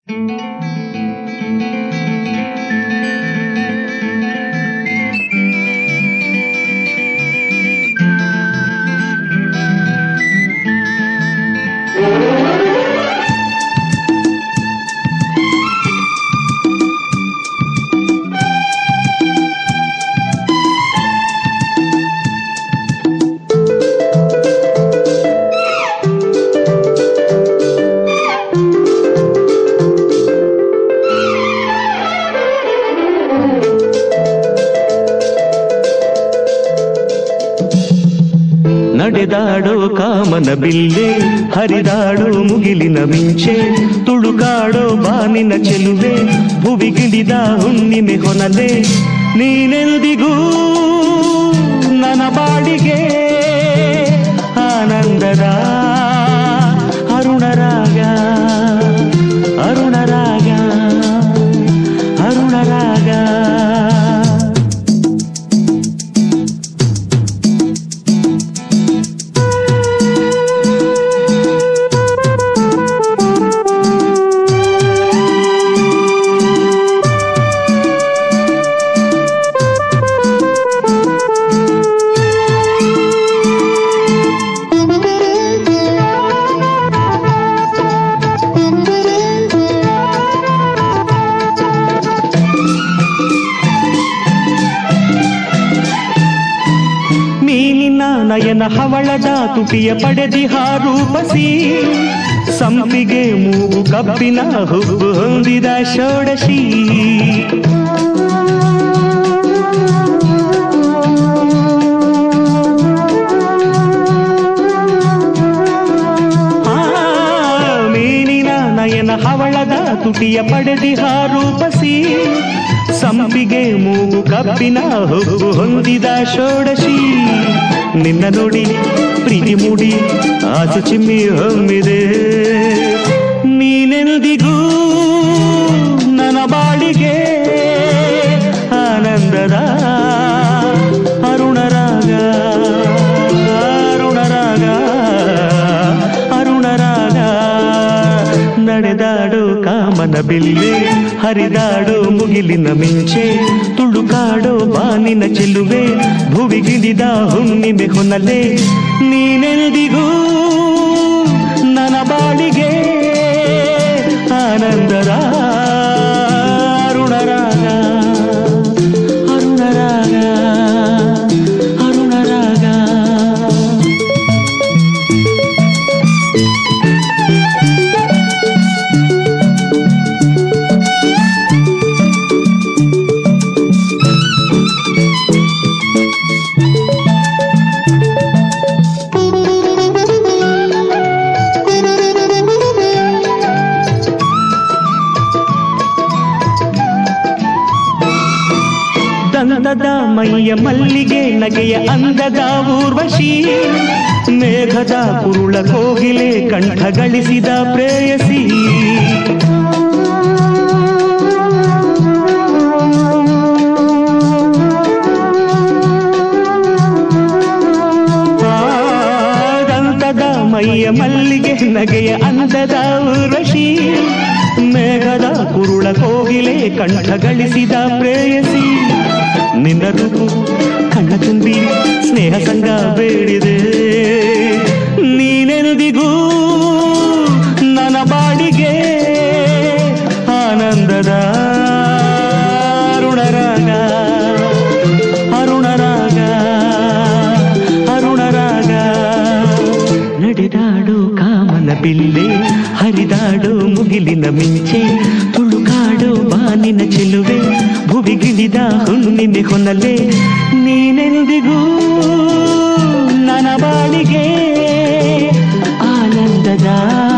ನಡೆದಾಡೋ ಕಾಮನ ಬಿಲ್ಲೆ ಹರಿದಾಡೋ ಮುಗಿಲಿನ ಮಿಂಚೆ ತುಳುಕಾಡೋ ಬಾನಿನ ಚೆಲುವೆ ಭುವಿಗಿಳಿದ ಹುಣ್ಣಿಮೆ ಹೊನಲೆ ನೀನೆಂದಿಗೂ ನನ್ನ ಬಾಡಿಗೆ ಆನಂದದ ಅರುಣರಾಗ ಅರುಣರಾಗ ಅರುಣರಾಗ ನೀನಿನ ನಯನ ಹವಳದ ತುಟಿಯ ಪಡೆದಿ ಹಾರೂಪಸಿ ಸಂಪಿಗೆ ಮೂಗು ಕಬ್ಬಿನ ಹುಬ್ಬು ಹೊಂದಿದ ಷೋಡಶಿ ಆ, ಮೀನಿನ ನಯನ ಹವಳದ ತುಟಿಯ ಪಡೆದಿ ಹಾರೂಪಸಿ ಸಂಪಿಗೆ ಮೂಗು ಕಬ್ಬಿನ ಹುಬ್ಬು ಹೊಂದಿದ ಷೋಡಶಿ ನಿನ್ನ ನೋಡಿ ಪ್ರೀತಿ ಮೂಡಿ ಆಸೆ ಚಿಮ್ಮಿ ಹೊಮ್ಮಿದೆ ನೀನೆಂದಿಗೂ ನನ್ನ ಬಾಳಿಗೆ ಆನಂದದ ಅರುಣರಾಗ ಅರುಣರಾಗ ಅರುಣರಾಗ ನಡೆದಾಡು ಕಾಮನ ಬಿಲ್ಲೆ ಹರಿದಾಡು ಮುಗಿಲಿನ ಮಿಂಚೆ ತುಳುಕಾಡೋ ಬಾನಿನ ಚೆಲುವೆ ಭುವಿಗಿಳಿದ ಹುಣ್ಣಿಮೆ ಹೊನಲೆ ನೀನೆಂದಿಗೂ ನನ್ನ ಬಾಳಿಗೆ ಆನಂದದ ಅರುಣರಾಗ ಅರುಣರಾಗ ಅರುಣರಾಗ ದಂದದ ಮೈಯ ಮಲ್ಲಿಗೆ ನಗೆಯ ಅಂದದ ಊರ್ವಶಿ ಮೇಘದ ಕುರುಳ ಕೋಗಿಲೆ ಕಂಠ ಗಳಿಸಿದ ಪ್ರೇಯಸಿ ಆ, ದಂತದ ಮೈಯ ಮಲ್ಲಿಗೆ ನಗೆಯ ಅಂದದ ಊರ್ವಶಿ ಮೇಘದ ಕುರುಳ ಕೋಗಿಲೆ ಕಂಠ ಗಳಿಸಿದ ಪ್ರೇಯಸಿ ನಿನ್ನ ರೂಪು ಕಣ್ಣ ತುಂಬಿ ಸ್ನೇಹ ಸಂಗ ಬೇಡಿದೆ ನೀನೆಂದಿಗೂ ನನ್ನ ಬಾಡಿಗೆ ಆನಂದದ ಅರುಣರಾಗ ಅರುಣರಾಗ ಅರುಣರಾಗ ನಡೆದಾಡು ಕಾಮನ ಬಿಲ್ಲೆ ಹರಿದಾಡು ಮುಗಿಲಿನ ಮಿಂಚೆ ತುಳುಕಾಡು ಬಾನಿನ ಚೆಲುವೆ ಭುವಿಗಿಳಿದ ಹುಣ್ಣಿಮೆ ಹೊನಲೆ ನೀನೆಂದಿಗೂ ನನ್ನ ಬಾಳಿಗೆ ಆನಂದದ